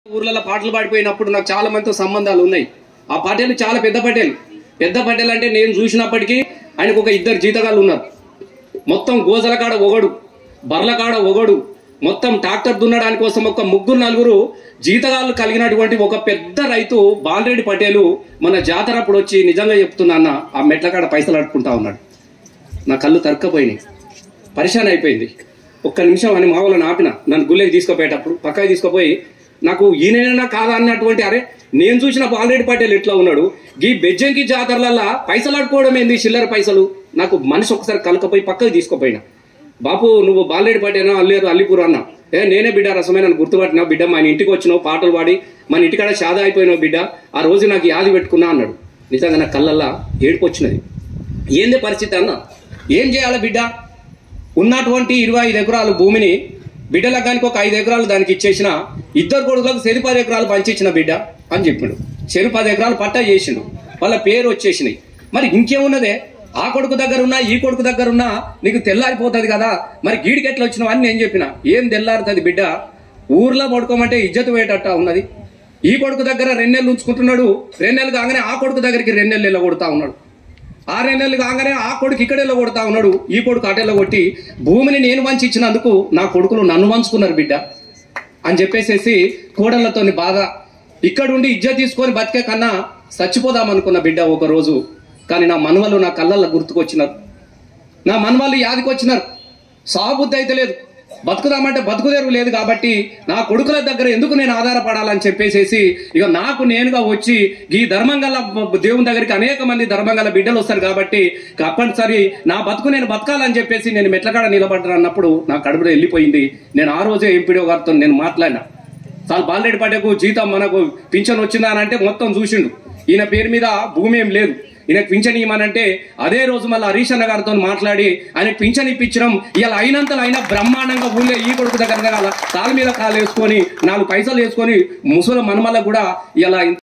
ఊర్లలో పాటలు పాడిపోయినప్పుడు నాకు చాలా మందితో సంబంధాలు ఉన్నాయి ఆ పటేలు చాలా పెద్ద పటేలు పెద్ద పటేలు అంటే నేను చూసినప్పటికీ ఆయనకు ఒక ఇద్దరు జీతగాళ్ళు ఉన్నారు మొత్తం గోజల కాడ ఒగడు బర్ల కాడ ఒగడు మొత్తం ట్రాక్టర్ దున్నడానికి కోసం ఒక ముగ్గురు నలుగురు జీతగాళ్ళు కలిగినటువంటి ఒక పెద్ద రైతు బాలరెడ్డి పటేలు మన జాతర అప్పుడు వచ్చి నిజంగా చెప్తున్నా అన్న ఆ మెట్ల కాడ పైసలు అడుకుంటా ఉన్నాడు నా కళ్ళు తరక్కపోయినాయి పరిశాన్ అయిపోయింది ఒక్క నిమిషం అని మా వాళ్ళని ఆపిన నన్ను గుళ్ళకి తీసుకుపోయేటప్పుడు పక్కకి తీసుకుపోయి నాకు ఈయనైనా కాదా అన్నటువంటి అరే నేను చూసిన బాలరెడ్డి పటేల్ ఎట్లా ఉన్నాడు ఈ బెజ్జంకి జాతరలల్లా పైసలు ఆడుకోవడం ఏంది చిల్లర పైసలు నాకు మనిషి ఒకసారి కలకపోయి పక్కకి తీసుకుపోయినా బాపు నువ్వు బాలరెడ్డి పటేనా అల్లేరు అల్లిపూర్ అన్న ఏ నేనే బిడ్డ రసమే నన్ను గుర్తుపట్టినా బిడ్డ మన ఇంటికి వచ్చినావు పాటలు పాడి మన ఇంటికాడ షాదా అయిపోయినావు బిడ్డ ఆ రోజు నాకు యాది పెట్టుకున్నా అన్నాడు నిజంగా నా కళ్ళల్లా ఏడుపు వచ్చినది ఏంది పరిస్థితి అన్న ఏం చేయాలి బిడ్డ ఉన్నటువంటి ఇరవై ఐదు ఎకరాల భూమిని బిడ్డల దానికి ఒక ఐదు ఎకరాలు దానికి ఇచ్చేసిన ఇద్దరు కొడుకులకు చెరు పది ఎకరాలు పంచిచ్చిన బిడ్డ అని చెప్పిండు చెరు పది ఎకరాలు పట్టా చేసిండు వాళ్ళ పేరు వచ్చేసినాయి మరి ఇంకేమున్నదే ఆ కొడుకు దగ్గర ఉన్నా ఈ కొడుకు దగ్గర ఉన్నా నీకు తెల్లారిపోతుంది కదా మరి గీడికి ఎట్లా వచ్చినావు అని నేను చెప్పిన ఏం తెల్లారుతుంది బిడ్డ ఊర్లో పడుకోమంటే ఇజ్జత్ పోయేటట్ట ఉన్నది ఈ కొడుకు దగ్గర రెండేళ్ళు ఉంచుకుంటున్నాడు రెండేళ్ళు కాగానే ఆ కొడుకు దగ్గరికి రెండేళ్ళు వెళ్ళగొడతా ఉన్నాడు ఆరు నెలలు కాగానే ఆ కొడుకు ఇక్కడెళ్ళ కొడతా ఉన్నాడు ఈ కొడుకు అటెళ్ళ కొట్టి భూమిని నేను వంచి ఇచ్చినందుకు నా కొడుకులు నన్ను వంచుకున్నారు బిడ్డ అని చెప్పేసేసి కోడళ్లతోని బాధ ఇక్కడుండి ఇజ్జ తీసుకొని బతికే కన్నా చచ్చిపోదాం అనుకున్న బిడ్డ ఒక రోజు కానీ నా మనవలు నా కళ్ళల్లో గుర్తుకొచ్చినారు నా మనవాళ్ళు యాదికొచ్చినారు సాబుద్ధి అయితే లేదు బతుకుదామంటే బతుకుదేరు లేదు కాబట్టి నా కొడుకుల దగ్గర ఎందుకు నేను ఆధారపడాలని చెప్పేసేసి ఇక నాకు నేనుగా వచ్చి ఈ ధర్మంగల దేవుని దగ్గరికి అనేక మంది ధర్మంగల బిడ్డలు వస్తారు కాబట్టి తప్పనిసరి నా బతుకు నేను బతకాలని చెప్పేసి నేను మెట్లకాడ నిలబడ్డా అన్నప్పుడు నా కడుపులో వెళ్ళిపోయింది నేను ఆ రోజే ఎంపీడీఓ గారితో నేను మాట్లాడినా సార్ బాలరెడ్డి పాటకు జీతం మనకు పింఛన్ వచ్చిందా అని అంటే మొత్తం చూసిండు ఈయన పేరు మీద భూమి ఏం లేదు ఈయనకు పింఛన్ ఇవ్వమనంటే అదే రోజు మళ్ళీ హరీష్ అన్న గారితో మాట్లాడి ఆయనకు పింఛన్ ఇప్పించడం ఇలా అయినంతలో అయినా బ్రహ్మాండంగా ఊళ్ళో ఈ కొడుకు దగ్గర కాళ్ళ కాలు మీద కాలు వేసుకొని నాలుగు పైసలు వేసుకొని ముసలి మనమల కూడా ఇలా